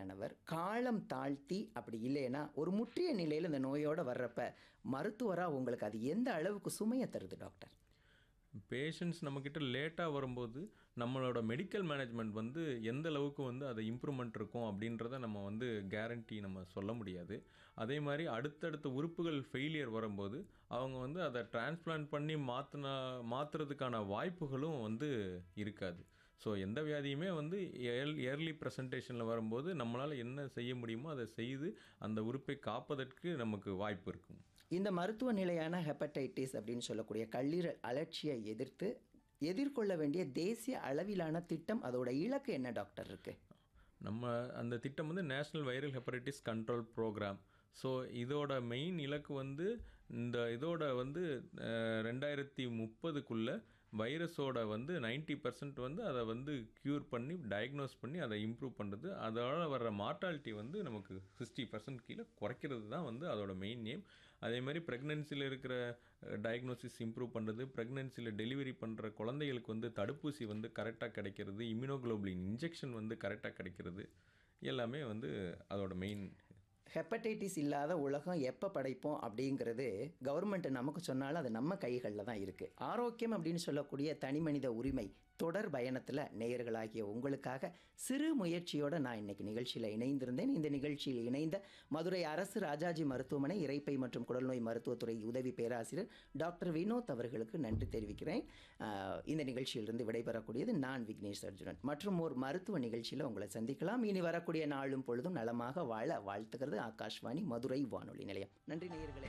வயதானவர் காலம் தாழ்த்தி அப்படி இல்லைன்னா ஒரு முற்றிய நிலையில் இந்த நோயோட வர்றப்ப மருத்துவராக உங்களுக்கு அது எந்த அளவுக்கு சுமையை தருது டாக்டர் பேஷண்ட்ஸ் நம்மக்கிட்ட லேட்டாக வரும்போது நம்மளோட மெடிக்கல் மேனேஜ்மெண்ட் வந்து எந்த அளவுக்கு வந்து அதை இம்ப்ரூவ்மெண்ட் இருக்கும் அப்படின்றத நம்ம வந்து கேரண்டி நம்ம சொல்ல முடியாது அதே மாதிரி அடுத்தடுத்த உறுப்புகள் ஃபெயிலியர் வரும்போது அவங்க வந்து அதை டிரான்ஸ்பிளான்ட் பண்ணி மாற்றினா மாற்றுறதுக்கான வாய்ப்புகளும் வந்து இருக்காது ஸோ எந்த வியாதியுமே வந்து ஏர் இயர்லி ப்ரெசன்டேஷனில் வரும்போது நம்மளால் என்ன செய்ய முடியுமோ அதை செய்து அந்த உறுப்பை காப்பதற்கு நமக்கு வாய்ப்பு இருக்கும் இந்த மருத்துவ நிலையான ஹெப்படைட்டிஸ் அப்படின்னு சொல்லக்கூடிய கல்லீரல் அலட்சியை எதிர்த்து எதிர்கொள்ள வேண்டிய தேசிய அளவிலான திட்டம் அதோட இலக்கு என்ன டாக்டர் இருக்கு நம்ம அந்த திட்டம் வந்து national viral hepatitis control program so இதோட மெயின் இலக்கு வந்து இந்த இதோட வந்து அஹ், ரெண்டாயிரத்தி முப்பதுக்குள்ளே வைரஸோட வந்து 90% பர்சன்ட் வந்து அதை வந்து க்யூர் பண்ணி டயக்னோஸ் பண்ணி அதை இம்ப்ரூவ் பண்ணுறது அதோட வர்ற மார்ட்டாலிட்டி வந்து நமக்கு சிக்ஸ்டி பர்சன்ட் கீழே குறைக்கிறது தான் வந்து அதோட மெயின் நேம் அதே மாதிரி ப்ரெக்னென்சியில் இருக்கிற டயக்னோசிஸ் இம்ப்ரூவ் பண்ணுறது ப்ரெக்னென்சியில் டெலிவரி பண்ணுற குழந்தைகளுக்கு வந்து தடுப்பூசி வந்து கரெக்டாக கிடைக்கிறது இம்யூனோகுளோபுலின் இன்ஜெக்ஷன் வந்து கரெக்டாக கிடைக்கிறது எல்லாமே வந்து அதோட மெயின் ஹெப்படைட்டிஸ் இல்லாத உலகம் எப்போ படைப்போம் அப்படிங்கிறது கவர்மெண்ட் நமக்கு சொன்னாலும் அது நம்ம கைகளில் தான் இருக்குது ஆரோக்கியம் அப்படின்னு சொல்லக்கூடிய தனி மனித உரிமை தொடர் பயணத்தில் நேயர்களாகிய உங்களுக்காக சிறு முயற்சியோடு நான் இன்னைக்கு நிகழ்ச்சியில் இணைந்திருந்தேன் இந்த நிகழ்ச்சியில் இணைந்த மதுரை அரசு ராஜாஜி மருத்துவமனை இரைப்பை மற்றும் குடல்நோய் மருத்துவத்துறை உதவி பேராசிரியர் டாக்டர் வினோத் அவர்களுக்கு நன்றி தெரிவிக்கிறேன் ஆஹ் இந்த நிகழ்ச்சியிலிருந்து விடைபெறக்கூடியது நான் விக்னேஷ் அர்ஜுனன் மற்றும் ஒரு மருத்துவ நிகழ்ச்சியில் உங்களை சந்திக்கலாம் இனி வரக்கூடிய நாளும் பொழுதும் நலமாக வாழ வாழ்த்துக்கிறது ஆகாஷ்வாணி மதுரை வானொலி நிலையம் நன்றி நேயர்களே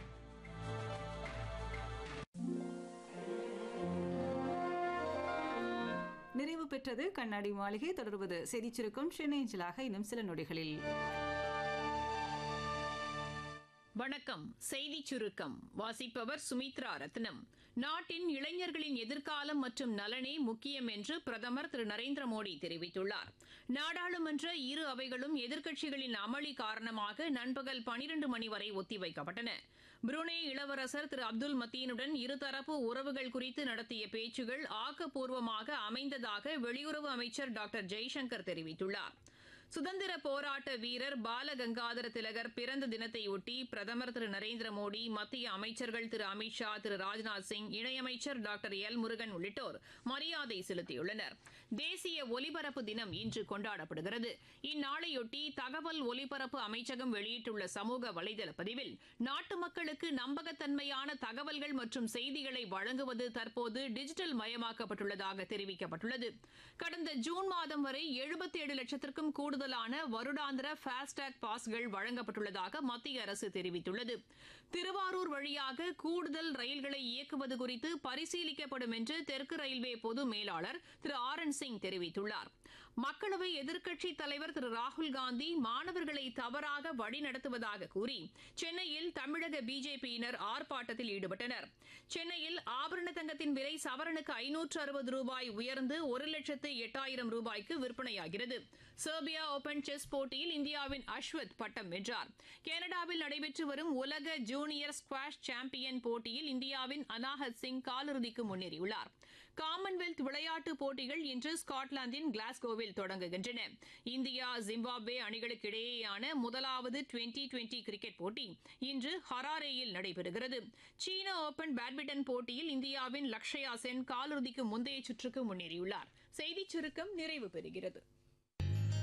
நிறைவு பெற்றது கண்ணாடி மாளிகை தொடர்வது செய்திச் சுருக்கம் சென்னைஞ்சலாக இன்னும் சில நொடிகளில் வணக்கம் செய்தி சுருக்கம் வாசிப்பவர் சுமித்ரா ரத்னம் நாட்டின் இளைஞர்களின் எதிர்காலம் மற்றும் நலனே முக்கியம் என்று பிரதமர் திரு நரேந்திர மோடி தெரிவித்துள்ளார் நாடாளுமன்ற இரு அவைகளும் எதிர்க்கட்சிகளின் அமளி காரணமாக நண்பகல் பனிரண்டு மணி வரை ஒத்திவைக்கப்பட்டன புருனே இளவரசர் திரு அப்துல் மத்தீனுடன் இருதரப்பு உறவுகள் குறித்து நடத்திய பேச்சுகள் ஆக்கப்பூர்வமாக அமைந்ததாக வெளியுறவு அமைச்சர் டாக்டர் ஜெய்சங்கர் தெரிவித்துள்ளார் சுதந்திர போராட்ட வீரர் பாலகங்காதர திலகர் பிறந்த தினத்தையொட்டி பிரதமர் திரு நரேந்திர மோடி மத்திய அமைச்சர்கள் திரு அமித்ஷா திரு ராஜ்நாத் சிங் இணையமைச்சர் டாக்டர் எல் முருகன் உள்ளிட்டோர் மரியாதை செலுத்தியுள்ளனர் தேசிய ஒலிபரப்பு தினம் இன்று கொண்டாடப்படுகிறது இந்நாளையொட்டி தகவல் ஒலிபரப்பு அமைச்சகம் வெளியிட்டுள்ள சமூக வலைதள பதிவில் நாட்டு மக்களுக்கு நம்பகத்தன்மையான தகவல்கள் மற்றும் செய்திகளை வழங்குவது தற்போது டிஜிட்டல் மயமாக்கப்பட்டுள்ளதாக தெரிவிக்கப்பட்டுள்ளது கடந்த ஜூன் மாதம் வரை எழுபத்தேழு லட்சத்திற்கும் கூடுதலான வருடாந்திர ஃபாஸ்டேக் பாஸ்கள் வழங்கப்பட்டுள்ளதாக மத்திய அரசு தெரிவித்துள்ளது திருவாரூர் வழியாக கூடுதல் ரயில்களை இயக்குவது குறித்து பரிசீலிக்கப்படும் என்று தெற்கு ரயில்வே பொது மேலாளர் திரு ஆர் என் சிங் தெரிவித்துள்ளார் மக்களவை எதிர்க்கட்சித் தலைவர் திரு ராகுல் காந்தி மாணவர்களை தவறாக வழிநடத்துவதாக கூறி சென்னையில் தமிழக பிஜேபியினர் ஆர்ப்பாட்டத்தில் ஈடுபட்டனர் சென்னையில் ஆபரண தங்கத்தின் விலை சவரனுக்கு ஐநூற்று அறுபது ரூபாய் உயர்ந்து ஒரு லட்சத்து எட்டாயிரம் ரூபாய்க்கு விற்பனையாகிறது செர்பியா ஓபன் செஸ் போட்டியில் இந்தியாவின் அஸ்வத் பட்டம் வென்றார் கனடாவில் நடைபெற்று வரும் உலக ஜூனியர் ஸ்குவாஷ் சாம்பியன் போட்டியில் இந்தியாவின் அனாஹத் சிங் காலிறுதிக்கு முன்னேறியுள்ளார் காமன்வெல்த் விளையாட்டுப் போட்டிகள் இன்று ஸ்காட்லாந்தின் கிளாஸ்கோவில் தொடங்குகின்றன இந்தியா ஜிம்பாப்வே அணிகளுக்கு இடையேயான முதலாவது டுவெண்டி டுவெண்டி கிரிக்கெட் போட்டி இன்று ஹராரேயில் நடைபெறுகிறது சீன ஓபன் பேட்மிண்டன் போட்டியில் இந்தியாவின் லக்ஷயா சென் காலிறுதிக்கு முந்தைய சுற்றுக்கு முன்னேறியுள்ளார் செய்திச் சுருக்கம் நிறைவு பெறுகிறது